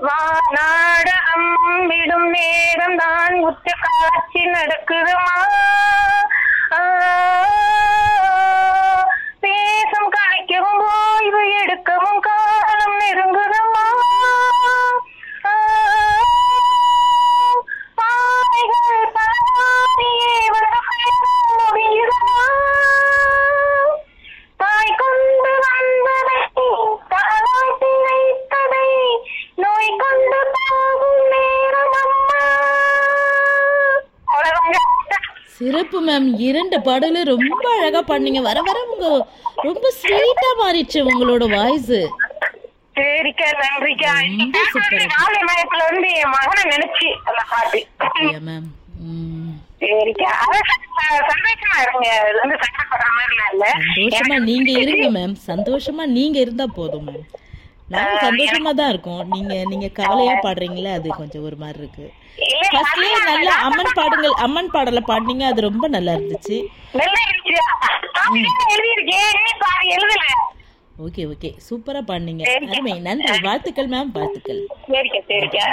வானாட அம்பிடும் நேரம் தான் உச்ச காட்சி நடக்குதுமா ஆ, பேசும் கலைக்கவும் ஓய்வு எடுக்கவும் காலம் நெருங்குதமா ஆ, பாதைகள் தாண்டியே வந்து முடியுதமா தாய் கொண்டு வந்ததை தாளாட்டி வைத்ததை நோய் கொண்டு போகும் நேரம் அம்மா அவ்வளவுதாங்க. சிறப்பு மேம் இரண்டு பாடலும் ரொம்ப அழகா பண்ணீங்க வர வர உங்க ரொம்ப ஸ்வீட்டா மாறிடுச்சு உங்களோட வாய்ஸ் சரிக்கா நன்றிக்கா ரொம்ப சூப்பரா இருக்கு. காலை மயத்துல வந்து என் மகனை நினைச்சு அந்த பாட்டு அப்படியா மேம் ம் சரிக்கா அதான் ச- சந்தோஷமா இருங்க இது வந்து சங்கடப்படுற மாதிரிலாம் இல்ல சந்தோஷமா நீங்க இருங்க மேம் சந்தோஷமா நீங்க இருந்தா போதும் மேம் நாங்க சந்தோஷமா தான் இருக்கோம் நீங்க நீங்க கவலையா பாடுறீங்களே அது கொஞ்சம் ஒரு மாதிரி இருக்கு இல்ல, ஃபர்ஸ்ட்லயே நல்ல அம்மன் பாடுங்கள் அம்மன் பாடல பாடுனீங்க அது ரொம்ப நல்லா இருந்துச்சு நல்லா இருந்துச்சு அப்படிதான் எழுதியிருக்கேன் இன்னி பாரு எழுதல ஓகே ஓகே சூப்பரா பாடுனீங்க அருமை நன்றி வாழ்த்துக்கள் மேம் வாழ்த்துக்கள் சரிக்கா சரிக்கா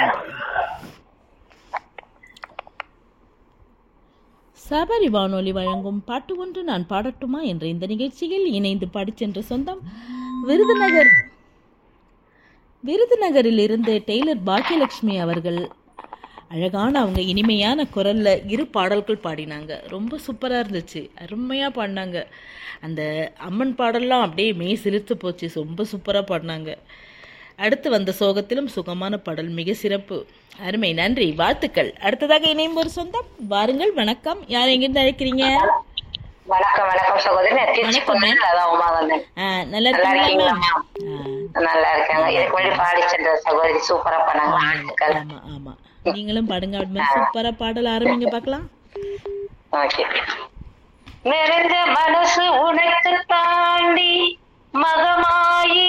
சபரி வானொலி வழங்கும் பாட்டு ஒன்று நான் பாடட்டுமா என்ற இந்த நிகழ்ச்சியில் இணைந்து பாடிச் சென்ற சொந்தம் விருதுநகர் விருதுநகரில் இருந்து டெய்லர் பாக்கியலட்சுமி அவர்கள் அழகான அவங்க இனிமையான குரல்ல இரு பாடல்கள் பாடினாங்க ரொம்ப சூப்பரா இருந்துச்சு அருமையா பாடினாங்க அந்த அம்மன் பாடல்லாம் அப்படியே மெய் சிலிர்த்து போச்சு ரொம்ப சூப்பரா பாடினாங்க அடுத்து வந்த சோகத்திலும் சுகமான பாடல் மிக சிறப்பு அருமை நன்றி வாழ்த்துக்கள் அடுத்ததாக இணையும் ஒரு சொந்தம் வாருங்கள் வணக்கம் யார் எங்கிருந்து அழைக்கிறீங்க வணக்கம் வணக்கம் சகோதரி நான் திருச்சி வணக்கம், ma'am. பொண்ணு அதான் உமா வந்தேன் ஆ, நல்லா நல்லா இருக்கீங்களா இருக்கீங்களா, மேம் ஆ, நல்லா இருக்காங்க இதுக்கு முன்னாடி பாடி சென்ற சகோதரி சூப்பரா பண்ணாங்க வாழ்த்துக்கள் ஆமா ஆமா நீங்களும் பாடுங்க அப்படின்னு சூப்பரா பாடல் ஆரம்பிங்க பார்க்கலாம் ஓகே நிறைந்த மனசு உனக்கு தாண்டி மகமாயி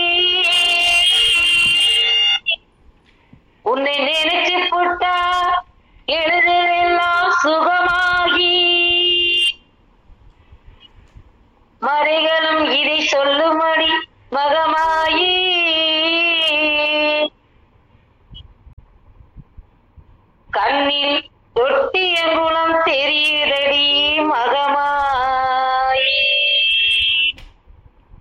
உன்னை நினைச்சு புட்டா எழுதெல்லாம் சுகமாகி மறைகளும் இதை சொல்லுமடி மகமாயி கண்ணில் தொட்டிய குணம் தெரியுதடி மகமாயி